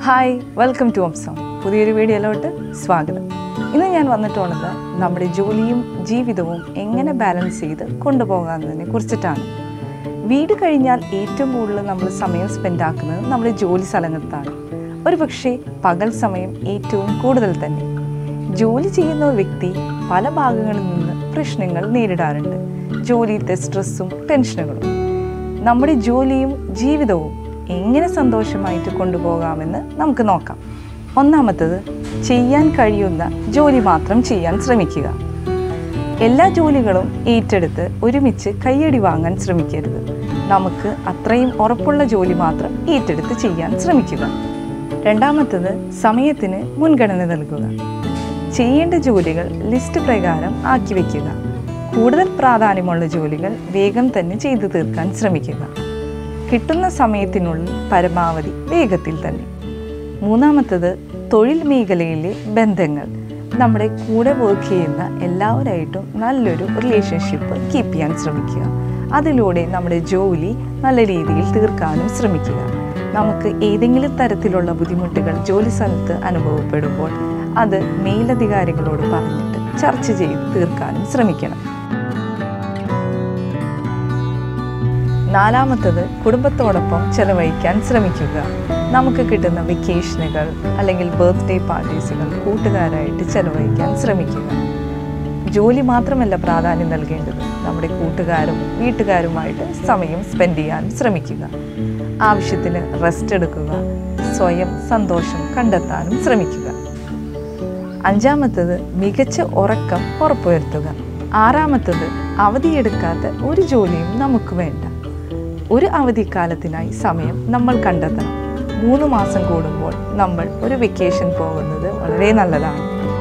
hi welcome to ഓംസം പുതിയൊരു വീഡിയോയിലോട്ട് സ്വാഗതം ഇന്ന് ഞാൻ വന്നിട്ടുള്ളത് നമ്മുടെ ജോലിയും ജീവിതവും എങ്ങനെ ബാലൻസ് ചെയ്ത് കൊണ്ടുപോകാമെന്നതിനെ കുറിച്ചിട്ടാണ് വീട് കഴിഞ്ഞാൽ ഏറ്റവും കൂടുതൽ നമ്മൾ സമയം സ്പെൻഡ് ആക്കുന്നത് നമ്മുടെ ജോലി സ്ഥലങ്ങളിലാണ് ഒരു പക്ഷേ പകൽ സമയം ഏറ്റവും കൂടുതൽ തന്നെ ജോലി ചെയ്യുന്ന ഒരു വ്യക്തി പല ഭാഗങ്ങളിൽ നിന്ന് പ്രശ്നങ്ങൾ നേരിടാറുണ്ട് ജോലിയിലത്തെ സ്ട്രെസ്സും ടെൻഷനുകളും നമ്മുടെ ജോലിയും ജീവിതവും എങ്ങനെ സന്തോഷമായിട്ട് കൊണ്ടുപോകാമെന്ന് നമുക്ക് നോക്കാം ഒന്നാമത്തത് ചെയ്യാൻ കഴിയുന്ന ജോലി മാത്രം ചെയ്യാൻ ശ്രമിക്കുക എല്ലാ ജോലികളും ഏറ്റെടുത്ത് ഒരുമിച്ച് കയ്യടി വാങ്ങാൻ ശ്രമിക്കരുത് നമുക്ക് അത്രയും ഉറപ്പുള്ള ജോലി മാത്രം ഏറ്റെടുത്ത് ചെയ്യാൻ ശ്രമിക്കുക രണ്ടാമത്തത് സമയത്തിന് മുൻഗണന നൽകുക ചെയ്യേണ്ട ജോലികൾ ലിസ്റ്റ് പ്രകാരം ആക്കി വയ്ക്കുക കൂടുതൽ പ്രാധാന്യമുള്ള ജോലികൾ വേഗം തന്നെ ചെയ്തു തീർക്കാൻ ശ്രമിക്കുക കിട്ടുന്ന സമയത്തിനുള്ളിൽ പരമാവധി വേഗത്തിൽ തന്നെ മൂന്നാമത്തത് തൊഴിൽ മേഖലയിലെ ബന്ധങ്ങൾ നമ്മുടെ കൂടെ വർക്ക് ചെയ്യുന്ന എല്ലാവരായിട്ടും നല്ലൊരു റിലേഷൻഷിപ്പ് കീപ്പ് ചെയ്യാൻ ശ്രമിക്കുക അതിലൂടെ നമ്മുടെ ജോലി നല്ല രീതിയിൽ തീർക്കാനും ശ്രമിക്കുക നമുക്ക് ഏതെങ്കിലും തരത്തിലുള്ള ബുദ്ധിമുട്ടുകൾ ജോലി സ്ഥലത്ത് അനുഭവപ്പെടുമ്പോൾ അത് മേലധികാരികളോട് പറഞ്ഞിട്ട് ചർച്ച ചെയ്ത് തീർക്കാനും ശ്രമിക്കണം നാലാമത്തത് കുടുംബത്തോടൊപ്പം ചെലവഴിക്കാൻ ശ്രമിക്കുക നമുക്ക് കിട്ടുന്ന വെക്കേഷനുകൾ അല്ലെങ്കിൽ ബർത്ത്ഡേ പാർട്ടീസുകൾ കൂട്ടുകാരായിട്ട് ചെലവഴിക്കാൻ ശ്രമിക്കുക ജോലി മാത്രമല്ല പ്രാധാന്യം നൽകേണ്ടത് നമ്മുടെ കൂട്ടുകാരും വീട്ടുകാരുമായിട്ട് സമയം സ്പെൻഡ് ചെയ്യാൻ ശ്രമിക്കുക ആവശ്യത്തിന് റെസ്റ്റ് എടുക്കുക സ്വയം സന്തോഷം കണ്ടെത്താനും ശ്രമിക്കുക അഞ്ചാമത്തത് മികച്ച ഉറക്കം ഉറപ്പുവരുത്തുക ആറാമത്തത് അവധിയെടുക്കാത്ത ഒരു ജോലിയും നമുക്ക് വേണ്ട ഒരു അവധിക്കാലത്തിനായി സമയം നമ്മൾ കണ്ടെത്തണം മൂന്ന് മാസം കൂടുമ്പോൾ നമ്മൾ ഒരു വെക്കേഷൻ പോകുന്നത് വളരെ നല്ലതാണ്